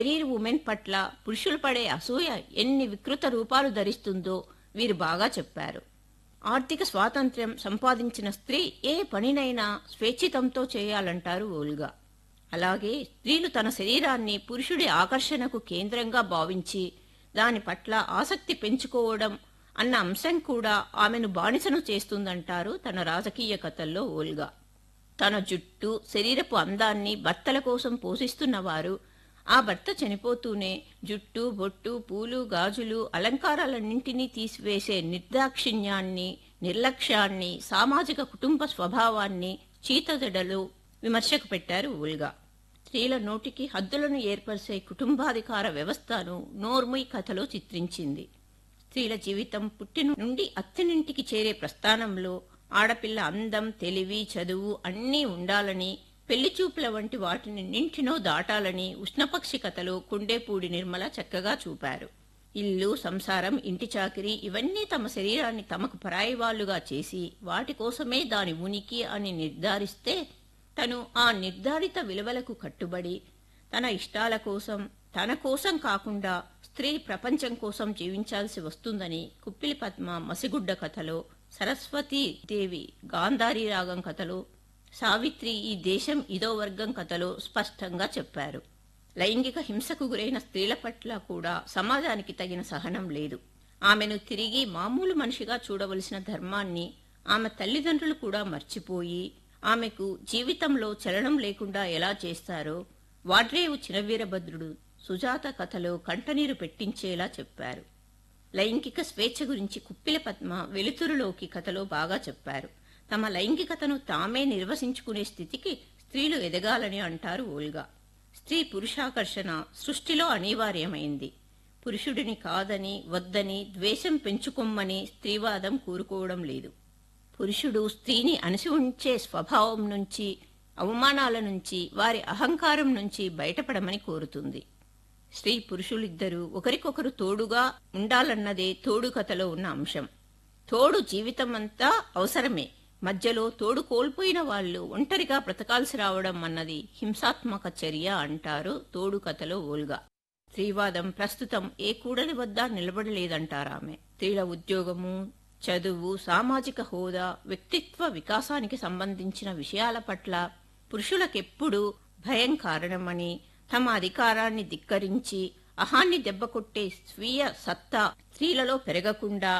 career women పట్ల పురుషులు పడే అసూయ ఎన్ని వికృత రూపాలు ధరిస్తుందో వీరు బాగా చెప్పారు ఆర్థిక స్వాతంత్ర్యం సంపాదించిన స్త్రీ ఏ పనినైనా స్వేచ్ఛితంతో చేయాలంటారు ఓల్గా అలాగే స్త్రీలు తన శరీరాన్ని పురుషుడి ఆకర్షణకు కేంద్రంగా భావించి దాని పట్ల ఆసక్తి పెంచుకోవడం అన్న అంశం కూడా ఆమెను బానిసను చేస్తుందంటారు తన రాజకీయ కథల్లో ఓల్గా తన జుట్టు శరీరపు అందాన్ని భర్తల కోసం పోషిస్తున్నవారు ఆ భర్త చనిపోతూనే జుట్టు బొట్టు పూలు గాజులు అలంకారాలన్నింటినీ తీసివేసే నిర్దాక్షిణ్యాన్ని నిర్లక్ష్యాన్ని సామాజిక కుటుంబ స్వభావాన్ని చీతజడలు విమర్శకు పెట్టారు ఊల్గా స్త్రీల నోటికి హద్దులను ఏర్పరిచే కుటుంబాధికార వ్యవస్థను నోర్ముయ్ కథలో చిత్రించింది స్త్రీల జీవితం పుట్టిన నుండి అత్తనింటికి చేరే ప్రస్థానంలో ఆడపిల్ల అందం తెలివి చదువు అన్నీ ఉండాలని పెళ్లి చూపుల వంటి వాటిని నింటినో దాటాలని ఉష్ణపక్షి కథలో కుండేపూడి నిర్మల చక్కగా చూపారు ఇల్లు సంసారం ఇంటి చాకిరి ఇవన్నీ తమ శరీరాన్ని తమకు పరాయి వాళ్లుగా చేసి వాటి కోసమే దాని ఉనికి అని నిర్ధారిస్తే తను ఆ నిర్ధారిత విలువలకు కట్టుబడి తన ఇష్టాల కోసం తన కోసం కాకుండా స్త్రీ ప్రపంచం కోసం జీవించాల్సి వస్తుందని కుప్పిలి పద్మ మసిగుడ్డ కథలో సరస్వతీ దేవి గాంధారీ రాగం కథలో సావిత్రి ఈ దేశం ఇదో వర్గం కథలో స్పష్టంగా చెప్పారు లైంగిక హింసకు గురైన స్త్రీల పట్ల కూడా సమాజానికి తగిన సహనం లేదు ఆమెను తిరిగి మామూలు మనిషిగా చూడవలసిన ధర్మాన్ని ఆమె తల్లిదండ్రులు కూడా మర్చిపోయి ఆమెకు జీవితంలో చలనం లేకుండా ఎలా చేస్తారో వాడ్రేవు చినవీరభద్రుడు సుజాత కథలో కంటనీరు పెట్టించేలా చెప్పారు లైంగిక స్వేచ్ఛ గురించి కుప్పిల పద్మ వెలుతురులోకి కథలో బాగా చెప్పారు తమ లైంగికతను తామే నిర్వసించుకునే స్థితికి స్త్రీలు ఎదగాలని అంటారు ఓల్గా స్త్రీ పురుషాకర్షణ సృష్టిలో అనివార్యమైంది పురుషుడిని కాదని వద్దని ద్వేషం పెంచుకొమ్మని స్త్రీవాదం కూరుకోవడం లేదు పురుషుడు స్త్రీని అణసి ఉంచే స్వభావం నుంచి అవమానాల నుంచి వారి అహంకారం నుంచి బయటపడమని కోరుతుంది స్త్రీ పురుషులిద్దరూ ఒకరికొకరు తోడుగా ఉండాలన్నదే తోడు కథలో ఉన్న అంశం తోడు జీవితమంతా అవసరమే మధ్యలో తోడు కోల్పోయిన వాళ్ళు ఒంటరిగా బ్రతకాల్సి రావడం అన్నది హింసాత్మక చర్య అంటారు తోడు కథలో ఓల్గా స్త్రీవాదం ప్రస్తుతం ఏ కూడలి వద్ద నిలబడలేదంటారామె స్త్రీల ఉద్యోగము చదువు సామాజిక హోదా వ్యక్తిత్వ వికాసానికి సంబంధించిన విషయాల పట్ల పురుషులకెప్పుడు భయం కారణమని తమ అధికారాన్ని ధిక్కరించి అహాన్ని దెబ్బకొట్టే స్వీయ సత్తా స్త్రీలలో పెరగకుండా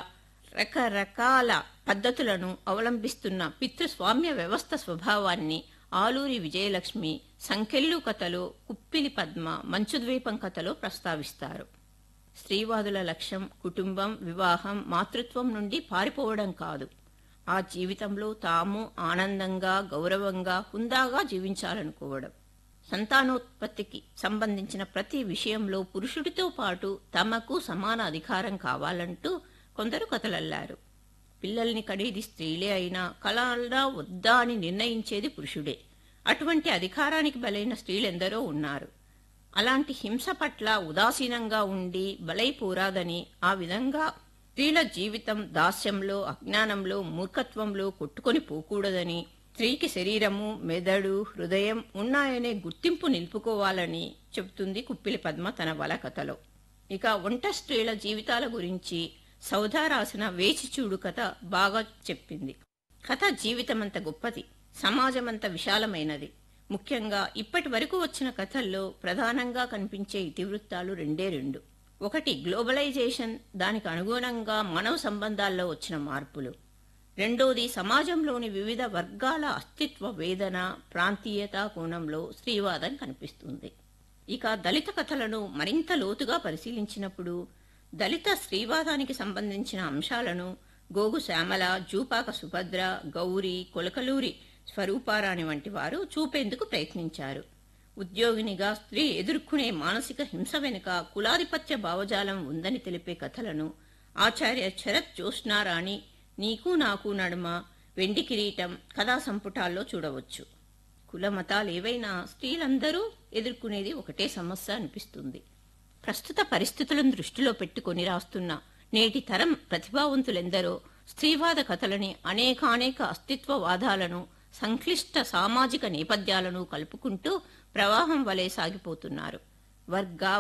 రకరకాల పద్ధతులను అవలంబిస్తున్న పితృస్వామ్య వ్యవస్థ స్వభావాన్ని ఆలూరి విజయలక్ష్మి సంకెళ్ళు కథలో కుప్పిలి పద్మ మంచుద్వీపం కథలో ప్రస్తావిస్తారు స్త్రీవాదుల లక్ష్యం కుటుంబం వివాహం మాతృత్వం నుండి పారిపోవడం కాదు ఆ జీవితంలో తాము ఆనందంగా గౌరవంగా హుందాగా జీవించాలనుకోవడం సంతానోత్పత్తికి సంబంధించిన ప్రతి విషయంలో పురుషుడితో పాటు తమకు సమాన అధికారం కావాలంటూ కొందరు కథలల్లారు పిల్లల్ని కడేది స్త్రీలే అయినా కలాలా వద్దా అని నిర్ణయించేది పురుషుడే అటువంటి అధికారానికి బలైన స్త్రీలెందరో ఉన్నారు అలాంటి హింస పట్ల ఉదాసీనంగా ఉండి బలైపోరాదని ఆ విధంగా స్త్రీల జీవితం దాస్యంలో అజ్ఞానంలో మూర్ఖత్వంలో కొట్టుకొని పోకూడదని స్త్రీకి శరీరము మెదడు హృదయం ఉన్నాయనే గుర్తింపు నిలుపుకోవాలని చెబుతుంది కుప్పిలి పద్మ తన వల కథలో ఇక ఒంట స్త్రీల జీవితాల గురించి సౌధా రాసిన వేచి చూడు కథ బాగా చెప్పింది కథ జీవితమంత గొప్పది సమాజమంత విశాలమైనది ముఖ్యంగా ఇప్పటి వరకు వచ్చిన కథల్లో ప్రధానంగా కనిపించే ఇతివృత్తాలు రెండే రెండు ఒకటి గ్లోబలైజేషన్ దానికి అనుగుణంగా మానవ సంబంధాల్లో వచ్చిన మార్పులు రెండోది సమాజంలోని వివిధ వర్గాల అస్తిత్వ వేదన ప్రాంతీయత కోణంలో స్త్రీవాదం కనిపిస్తుంది ఇక దళిత కథలను మరింత లోతుగా పరిశీలించినప్పుడు దళిత స్త్రీవాదానికి సంబంధించిన అంశాలను గోగు శ్యామల జూపాక సుభద్ర గౌరి కొలకలూరి స్వరూపారాణి వంటి వారు చూపేందుకు ప్రయత్నించారు ఉద్యోగినిగా స్త్రీ ఎదుర్కొనే మానసిక హింస వెనుక కులాధిపత్య భావజాలం ఉందని తెలిపే కథలను ఆచార్య శరత్ జ్యోత్స్నారాణి నీకు నాకు నడుమ వెండి కిరీటం కథా సంపుటాల్లో చూడవచ్చు కుల మతాలేవైనా స్త్రీలందరూ ఎదుర్కొనేది ఒకటే సమస్య అనిపిస్తుంది ప్రస్తుత పరిస్థితులను దృష్టిలో పెట్టుకొని రాస్తున్న నేటి తరం ప్రతిభావంతులెందరో స్త్రీవాద కథలని అనేకానేక అస్తిత్వవాదాలను సంక్లిష్ట సామాజిక నేపథ్యాలను కలుపుకుంటూ ప్రవాహం వలె సాగిపోతున్నారు వర్గ